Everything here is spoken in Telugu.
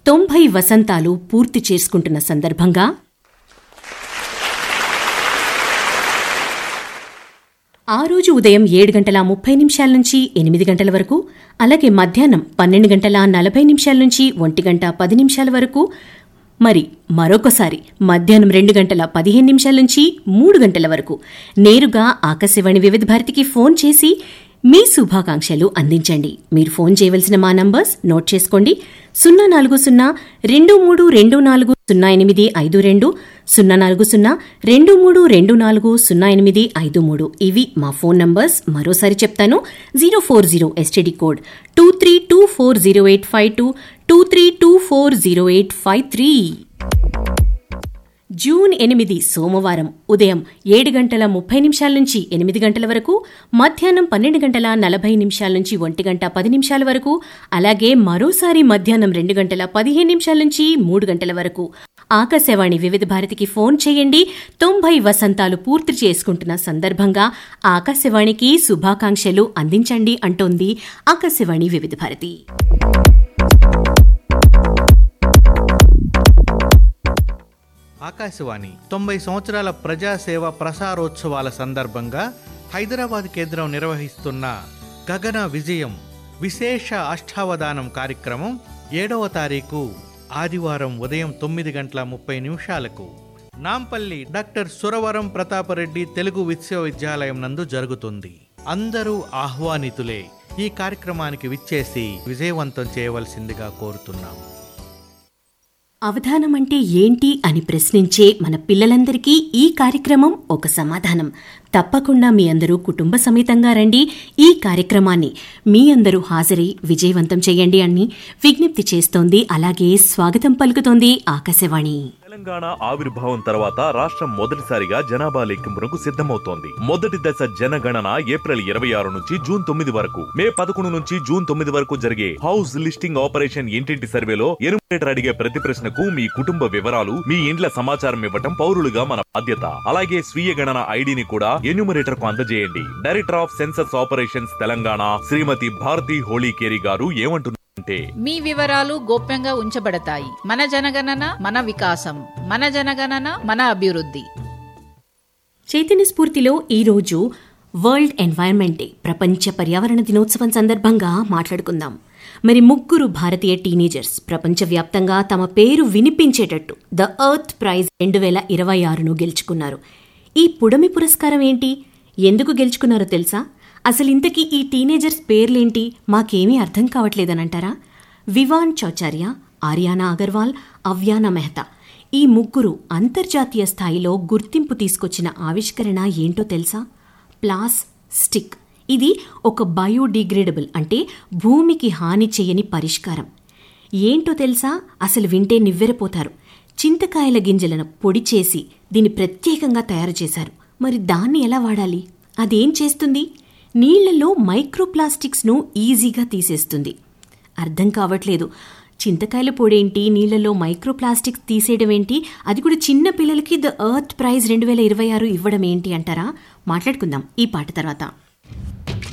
తొంభై వసంతాలు పూర్తి చేసుకుంటున్న సందర్భంగా ఆ రోజు ఉదయం ఏడు గంటల ముప్పై నిమిషాల నుంచి ఎనిమిది గంటల వరకు అలాగే మధ్యాహ్నం పన్నెండు గంటల నలభై నిమిషాల నుంచి ఒంటి గంట పది నిమిషాల వరకు మరి మరొకసారి మధ్యాహ్నం రెండు గంటల పదిహేను నిమిషాల నుంచి మూడు గంటల వరకు నేరుగా ఆకాశవాణి వివిధ భారతికి ఫోన్ చేసి మీ శుభాకాంక్షలు అందించండి మీరు ఫోన్ చేయవలసిన మా నంబర్స్ నోట్ చేసుకోండి సున్నా నాలుగు సున్నా రెండు మూడు రెండు నాలుగు సున్నా ఎనిమిది ఐదు రెండు సున్నా నాలుగు సున్నా రెండు మూడు రెండు నాలుగు సున్నా ఎనిమిది ఐదు మూడు ఇవి మా ఫోన్ నంబర్స్ మరోసారి చెప్తాను zero four zero STD code two three two four zero eight five two two three two four zero eight five three June ఎనిమిది సోమవారం ఉదయం ఏడు గంటల ముప్పై నిమిషాల నుంచి ఎనిమిది గంటల వరకు మధ్యాహ్నం పన్నెండు గంటల నలభై నిమిషాల నుంచి ఒంటి గంట పది నిమిషాల వరకు అలాగే మరోసారి మధ్యాహ్నం రెండు గంటల పదిహేను నిమిషాల నుంచి మూడు గంటల వరకు ఆకాశవాణి వివిధ భారతికి ఫోన్ చేయండి తొంభై వసంతాలు పూర్తి చేసుకుంటున్న సందర్భంగా ఆకాశవాణికి శుభాకాంక్షలు అందించండి అంటోంది ఆకాశవాణి వివిధ భారతి ఆకాశవాణి తొంభై సంవత్సరాల ప్రజాసేవ ప్రసారోత్సవాల సందర్భంగా హైదరాబాద్ కేంద్రం నిర్వహిస్తున్న గగన విజయం విశేష అష్టావధానం కార్యక్రమం ఏడవ తారీఖు ఆదివారం ఉదయం తొమ్మిది గంటల ముప్పై నిమిషాలకు నాంపల్లి డాక్టర్ సురవరం ప్రతాపరెడ్డి తెలుగు విశ్వవిద్యాలయం నందు జరుగుతుంది అందరూ ఆహ్వానితులే ఈ కార్యక్రమానికి విచ్చేసి విజయవంతం చేయవలసిందిగా కోరుతున్నాం అవధానం అంటే ఏంటి అని ప్రశ్నించే మన పిల్లలందరికీ ఈ కార్యక్రమం ఒక సమాధానం తప్పకుండా మీ అందరూ కుటుంబ సమేతంగా రండి ఈ కార్యక్రమాన్ని మీ అందరూ హాజరై విజయవంతం చేయండి అని విజ్ఞప్తి చేస్తోంది అలాగే స్వాగతం పలుకుతోంది ఆకాశవాణి తెలంగాణ ఆవిర్భావం తర్వాత రాష్ట్రం మొదటిసారిగా జనాభా లెక్కింపునకు సిద్ధమవుతోంది మొదటి దశ జనగణన ఏప్రిల్ ఇరవై ఆరు నుంచి జూన్ తొమ్మిది వరకు మే పదకొండు నుంచి జూన్ తొమ్మిది వరకు జరిగే హౌస్ లిస్టింగ్ ఆపరేషన్ ఇంటింటి సర్వేలో ఎనుమరేటర్ అడిగే ప్రతి ప్రశ్నకు మీ కుటుంబ వివరాలు మీ ఇండ్ల సమాచారం ఇవ్వటం పౌరులుగా మన బాధ్యత అలాగే స్వీయ గణన ఐడిని కూడా ఎన్యూమరేటర్ కు అందజేయండి director of census operations Telangana Shrimati Bharathi Holikeri గారు ఏమంటున్నారంటే మీ వివరాలు గోప్యంగా ఉంచబడతాయి మన జనగణన మన వికాసం మన జనగణన మన అభివృద్ధి చైతన్య స్ఫూర్తిలో ఈరోజు వరల్డ్ ఎన్వైరన్మెంట్ డే ప్రపంచ పర్యావరణ దినోత్సవం సందర్భంగా మాట్లాడుకుందాం మరి ముగ్గురు భారతీయ టీనేజర్స్ ప్రపంచవ్యాప్తంగా తమ పేరు వినిపించేటట్టు ద ఎర్త్ ప్రైజ్ రెండు వేల ఇరవై ఆరును గెలుచుకున్నారు ఈ పుడమి పురస్కారం ఏంటి ఎందుకు గెలుచుకున్నారో తెలుసా అసలు ఇంతకీ ఈ టీనేజర్స్ పేర్లేంటి మాకేమీ అర్థం కావట్లేదనంటారా వివాన్ చౌచార్య ఆర్యానా అగర్వాల్ అవ్యానా మెహతా ఈ ముగ్గురు అంతర్జాతీయ స్థాయిలో గుర్తింపు తీసుకొచ్చిన ఆవిష్కరణ ఏంటో తెలుసా ప్లాస్ స్టిక్ ఇది ఒక బయోడిగ్రేడబుల్ అంటే భూమికి హాని చేయని పరిష్కారం ఏంటో తెలుసా అసలు వింటే నివ్వెరపోతారు చింతకాయల గింజలను పొడి చేసి దీన్ని ప్రత్యేకంగా తయారు చేశారు మరి దాన్ని ఎలా వాడాలి అదేం చేస్తుంది నీళ్లలో మైక్రోప్లాస్టిక్స్ను ఈజీగా తీసేస్తుంది అర్థం కావట్లేదు చింతకాయల పొడేంటి నీళ్లలో మైక్రోప్లాస్టిక్స్ తీసేయడం ఏంటి అది కూడా చిన్న పిల్లలకి ద ఎర్త్ ప్రైజ్ రెండు వేల ఇరవై ఆరు ఇవ్వడం ఏంటి అంటారా మాట్లాడుకుందాం ఈ పాట తర్వాత